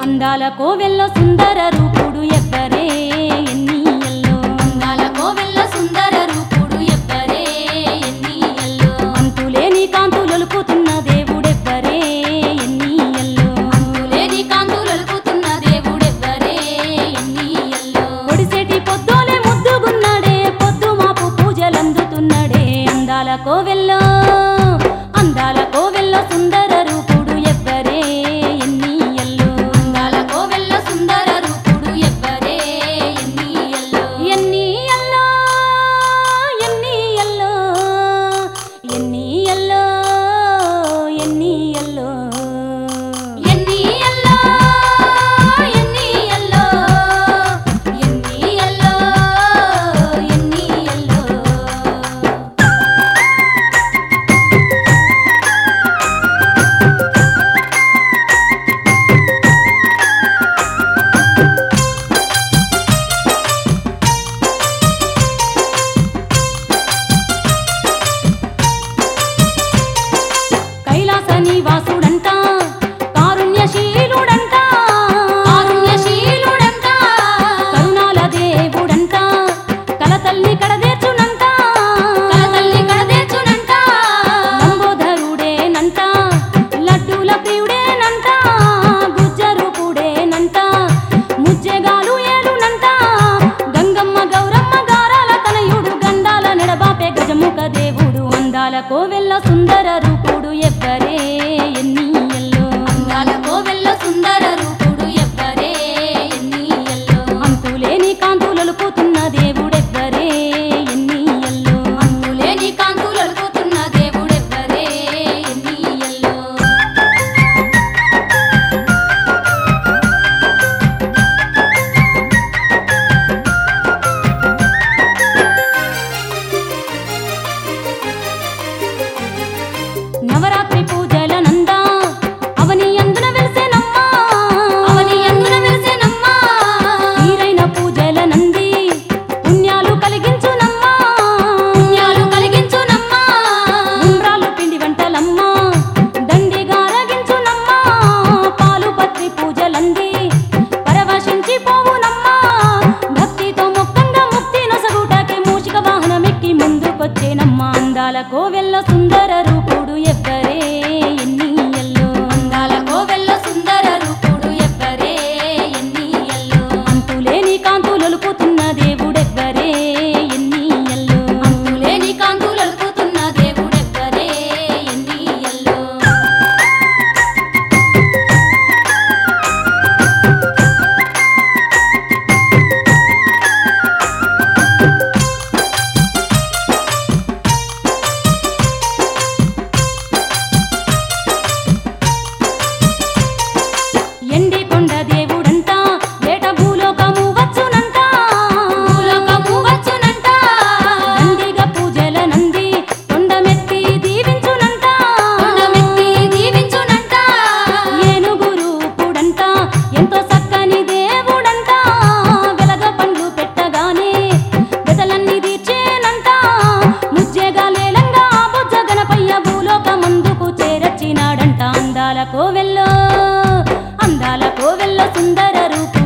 అందాల కోవెల్లో సుందర రూపుడు ఎవ్వరే ఎన్నియల్లో అందాల కోవెల్ల సుందర రూపుడు ఎవ్వరే ఎన్నియల్లో అంతులేని కాంతులొలుకుతున్న దేవుడెవ్వరే ఎన్నియల్లో లేని కాంతులొలుకుతున్న దేవుడెవ్వరే ఎన్నియల్లో ఒడిసేటి పొద్దోలే ముద్దుగున్నాడే పొద్దు మాపు పూజలందుతున్నాడే అందాల కోవెల్లో అందాల కోవెల్లో సుందర రూపుడు ఎవ్వరే ఎన్నియల్లో అందాల కోవెల్ల సుందర రూపుడు ఎవ్వరే ఎన్నియల్లో ఎన్నియల్లో ఎన్నియల్లో ఎన్నియల్లో ఎన్నియల్లో ఎన్నియల్లో ఎన్నియల్లో ఎన్నియల్లో ఎన్నియల్లో కైలాస నివాసుడంట కారుణ్యశీలుడంట కారుణ్యశీలుడంట కరుణాల దేవుడంట కలతల్లి కడదేర్చునంట కలతల్లి కడదేర్చునంట లంబోదరుడేనంట లడ్డూల ప్రియుడేనంట గుజ్జరూపుడేనంట ముజ్జెగాలు ఏలునంట గంగమ్మ గౌరమ్మ గారాల తనయుడు గండాల నెడబాపే గజముఖ దేవుడు అందాల కోవెల్ల సుందర రూపుడు ఎవ్వరే ఎన్నియల్లో అందాల కోవెల్ల సుందర రూపుడు ఎవ్వరే ఎన్నియల్లో అంతులేని కాంతులొలుకుతున్న దేవుడెవ్వరే ఎన్నియల్లో లేని కాంతులొలుకుతున్న దేవుడెవ్వరే ఎన్నియల్లో నవరాత్రి పూజల నంద అవని అందున వెలిసెనమ్మా అవని అందున వెలిసెనమ్మా తీరైన పూజల నంది పుణ్యాలు కలిగించునమ్మా పుణ్యాలు కలిగించునమ్మా ఉండ్రాలు పిండి వంటలమ్మా దండిగా రగించునమ్మా పాలు పత్రి పూజలంది పరవశించి పోవునమ్మా భక్తితో మొక్కంగా ముక్తి నొసగుటకి మూషిక వాహనమెక్కి ముందుకొచ్చేనమ్మా అందాల కోవెల్ల సుందర రూపుడు ఎవ్వరే ఎన్నియల్లో అందాల కోవెల్ల సుందర రూపుడు ఎవ్వరే ఎన్నియల్లో అంతులేని కాంతులొలుకుతున్న దేవుడెవ్వరే ఎన్నియల్లో లేని కాంతులొలుకుతున్న దేవుడెవ్వరే ఎన్నియల్లో ఎండి కొండ దేవుడంట వేట భూలోకము వచ్చునంట భూలోకము వచ్చునంట దండిగా పూజల నంది కొండమెత్తి దీవించునంట కొండమెత్తి దీవించునంట ఏనుగు రూపుడంట ఎంతో చక్కని దేవుడంట వెలగ పండ్లు పెట్టగానే బెదలన్నీ తీర్చేనంట ముజ్జెగా లేలంగా బొజ్జ గణపయ్య భూలోకమందుకు చేరచ్చినాడంట అందాల కోవెల్లో అందాల కోవెల్లో సుందర రూపు